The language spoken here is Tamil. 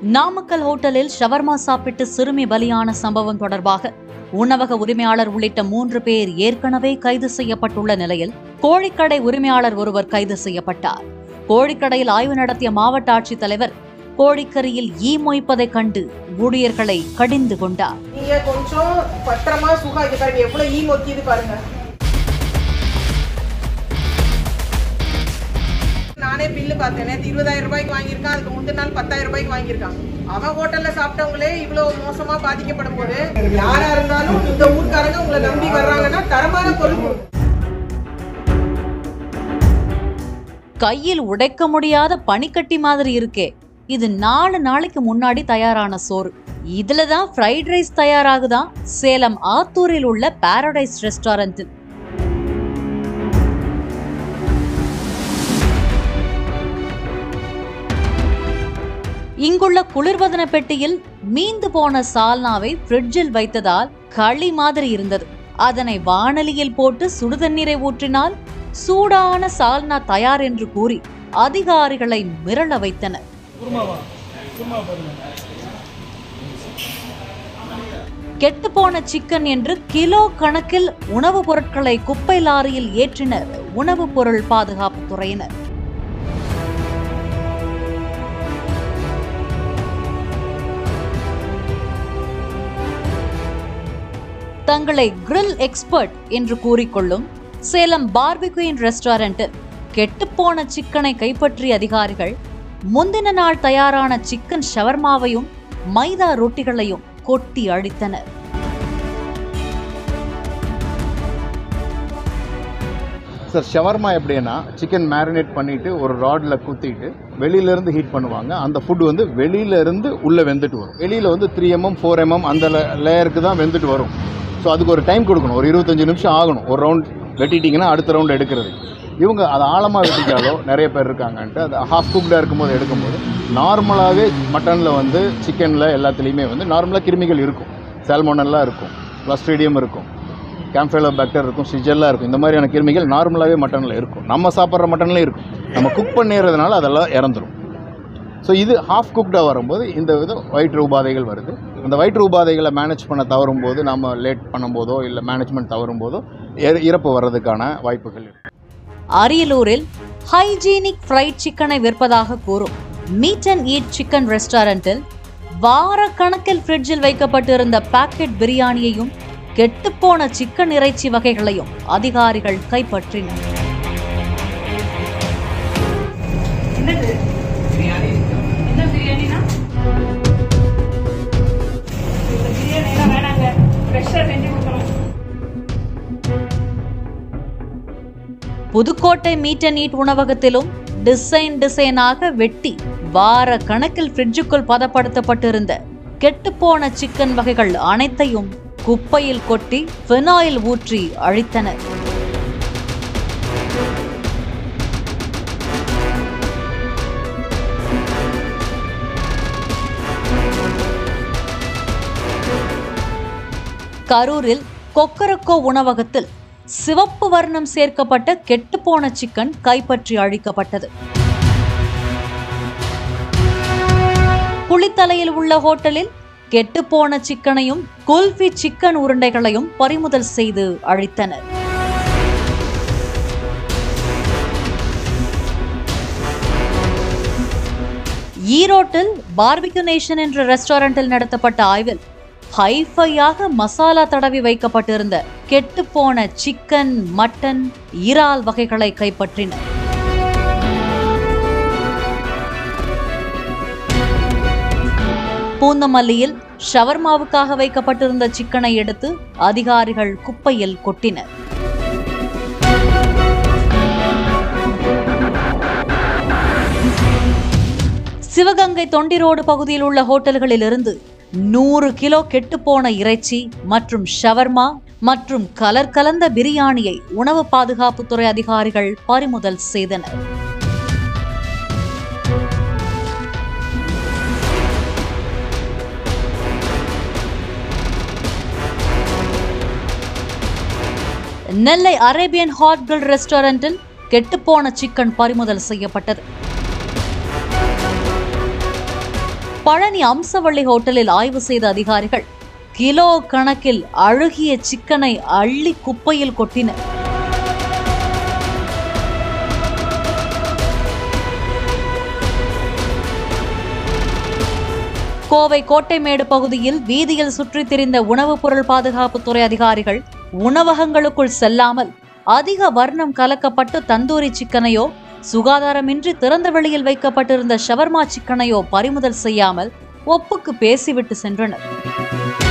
நாமக்கல் ஹோட்டலில் ஷவர்மா சாப்பிட்டு சிறுமி பலியான சம்பவம் தொடர்பாக உணவக உரிமையாளர் உள்ளிட்ட மூன்று பேர் ஏற்கனவே கைது செய்யப்பட்டுள்ள நிலையில் கோழிக்கடை உரிமையாளர் ஒருவர் கைது செய்யப்பட்டார் கோழிக்கடையில் ஆய்வு நடத்திய மாவட்ட ஆட்சித்தலைவர் கோழிக்கறியில் ஈ மொய்ப்பதைக் கண்டு ஊழியர்களை கடிந்து கொண்டார் நீங்க கொஞ்சம் பத்திரமா சுகா இங்க பாருங்க எவ்வளவு ஈ மொக்கிது பாருங்க நானே பில்லு பார்த்தேன் நேற்று இருபதாயிரம் ரூபாய்க்கு வாங்கியிருக்கான் அதுக்கு முந்தின நாள் பத்தாயிரம் ரூபாய்க்கு வாங்கியிருக்கான் அவன் ஹோட்டல்ல சாப்பிட்டவங்களே இவ்வளவு மோசமா பாதிக்கப்படும் போது யாரா இருந்தாலும் இந்த ஊர்க்காரங்க உங்களை நம்பி வர்றாங்கன்னா தரமான பொருள் கொடுங்க. கையில் உடைக்க முடியாத பனிக்கட்டி மாதிரி இருக்கே இது நாலு நாளைக்கு முன்னாடி தயாரான சோறு இதுல தான் ஃப்ரைட் ரைஸ் தயாராகுதான் சேலம் ஆத்தூரில் உள்ள பாரடைஸ் ரெஸ்டாரண்டில் இங்குள்ள குளிர்பதன பெட்டியில் மீந்து போன சால்னாவை ஃப்ரிட்ஜில் வைத்ததால் களி மாதிரி இருந்தது அதனை வாணலியில் போட்டு சுடுதண்ணீரை ஊற்றினால் சூடான சால்னா தயார் என்று கூறி அதிகாரிகளை மிரள வைத்தனர் கெட்டுப்போன சிக்கன் என்று கிலோ கணக்கில் உணவுப் பொருட்களை குப்பை லாரியில் ஏற்றினர் உணவுப் பொருள் பாதுகாப்புத் துறையினர் தங்களை கிரில் எக்ஸ்பர்ட் என்று கூறிக்கொள்ளும் சேலம் பார்பிக்யூன் ரெஸ்டாரண்டில் கெட்டுப்போன சிக்கனை கைப்பற்றிய அதிகாரிகள் முந்தின நாள் தயாரான சிக்கன் ஷவர்மாவையும் மைதா ரொட்டிகளையும் கொட்டி அழித்தனர் சார் ஷவர்மா எப்படின்னா சிக்கன் மேரினேட் பண்ணிட்டு ஒரு ராட்ல குத்திட்டு வெளியில இருந்து ஹீட் பண்ணுவாங்க அந்த ஃபுட் வந்து வெளியில இருந்து உள்ள வெந்துட்டு வரும் வெளியில வந்து த்ரீ எம்எம் ஃபோர் எம்எம் அந்த லேயருக்கு தான் வெந்துட்டு வரும் ஸோ அதுக்கு ஒரு டைம் கொடுக்கணும் ஒரு இருபத்தஞ்சு நிமிஷம் ஆகணும் ஒரு ரவுண்ட் வெட்டிட்டிங்கன்னா அடுத்த ரவுண்ட் எடுக்கிறது இவங்க அதை ஆழமாக வெட்டிட்டாலோ நிறைய பேர் இருக்காங்கன்ட்டு அது ஹாஃப் குக்டாக இருக்கும்போது எடுக்கும்போது நார்மலாகவே மட்டனில் வந்து சிக்கனில் எல்லாத்துலேயுமே வந்து நார்மலாக கிருமிகள் இருக்கும் சால்மோனெல்லாம் இருக்கும் க்ளஸ்ட்ரீடியம் இருக்கும் கேம்ஃபைலோ பேக்டர் இருக்கும் சிஜெல்லாம் இருக்கும் இந்த மாதிரியான கிருமிகள் நார்மலாகவே மட்டனில் இருக்கும் நம்ம சாப்பிட்ற மட்டன்லேயும் இருக்கும் நம்ம குக் பண்ணிடுறதுனால அதெல்லாம் இறந்துரும் ஸோ இது ஹாஃப் குக்டாக வரும்போது இந்த வித வயிற்று உபாதைகள் வருது அந்த வயிற்று உபாதைகளை மேனேஜ் பண்ண தவறும் போது நம்ம லேட் பண்ணும்போதோ இல்லை மேனேஜ்மெண்ட் தவறும் போதோ இற- இறப்பு வர்றதுக்கான வாய்ப்புகள் இருக்கு அரியலூரில் ஹைஜீனிக் ஃப்ரைட் சிக்கனை விற்பதாக கூறும் மீட் அண்ட் ஈட் சிக்கன் ரெஸ்டாரண்டில் வாரக்கணக்கில் ஃப்ரிட்ஜில் வைக்கப்பட்டிருந்த பாக்கெட் பிரியாணியையும் கெட்டுப்போன சிக்கன் இறைச்சி வகைகளையும் அதிகாரிகள் கைப்பற்றினர் என்ன பிரியாணினா இந்த பிரியாணிலாம் வேணாங்க ஃப்ரெஷ்ஷாக செஞ்சு கொடுக்கணும் புதுக்கோட்டை மீட் அண்ட் ஈட் உணவகத்திலும் டிசைன் டிசைனாக வெட்டி வார கணக்கில் ஃப்ரிட்ஜுக்குள் பதப்படுத்தப்பட்டிருந்த கெட்டுப்போன சிக்கன் வகைகள் அனைத்தையும் குப்பையில் கொட்டி ஃபினாயில் ஊற்றி அழித்தனர் கரூரில் கொக்கரக்கோ உணவகத்தில் சிவப்பு வர்ணம் சேர்க்கப்பட்ட கெட்டுப்போன சிக்கன் கைப்பற்றி அழிக்கப்பட்டது குளித்தலையில் உள்ள ஹோட்டலில் கெட்டுப்போன சிக்கனையும் குல்ஃபி சிக்கன் உருண்டைகளையும் பறிமுதல் செய்து அழித்தனர் ஈரோட்டில் பார்பிக்யூ நேஷன் என்ற ரெஸ்டாரண்டில் நடத்தப்பட்ட ஆய்வில் ஹைஃபையாக மசாலா தடவி வைக்கப்பட்டிருந்த கெட்டுப்போன சிக்கன் மட்டன் இறால் வகைகளை கைப்பற்றினர் பூந்தமல்லியில் ஷவர்மாவுக்காக வைக்கப்பட்டிருந்த சிக்கனை எடுத்து அதிகாரிகள் குப்பையில் கொட்டினர் சிவகங்கை தொண்டி ரோடு பகுதியில் உள்ள ஹோட்டல்களிலிருந்து நூறு கிலோ கெட்டுப்போன இறைச்சி மற்றும் ஷவர்மா மற்றும் கலர் கலந்த பிரியாணியை உணவு பாதுகாப்புத்துறை அதிகாரிகள் பறிமுதல் செய்தனர் நெல்லை அரேபியன் ஹாட் கிரில் ரெஸ்டாரண்டில் கெட்டுப்போன சிக்கன் பறிமுதல் செய்யப்பட்டது பழனி அம்சவள்ளி ஹோட்டலில் ஆய்வு செய்த அதிகாரிகள் கிலோ கணக்கில் அழுகிய சிக்கனை அள்ளி குப்பையில் கொட்டினர் கோவை கோட்டைமேடு பகுதியில் வீதியில் சுற்றித் திரிந்த உணவுப் பொருள் பாதுகாப்புத்துறை அதிகாரிகள் உணவகங்களுக்குள் செல்லாமல் அதிக வர்ணம் கலக்கப்பட்டு தந்தூரி சிக்கனையோ சுகாதாரமின்றி திறந்த வெளியில் வைக்கப்பட்டிருந்த ஷவர்மா சிக்கனையோ பறிமுதல் செய்யாமல் ஒப்புக்கு பேசிவிட்டு சென்றனர்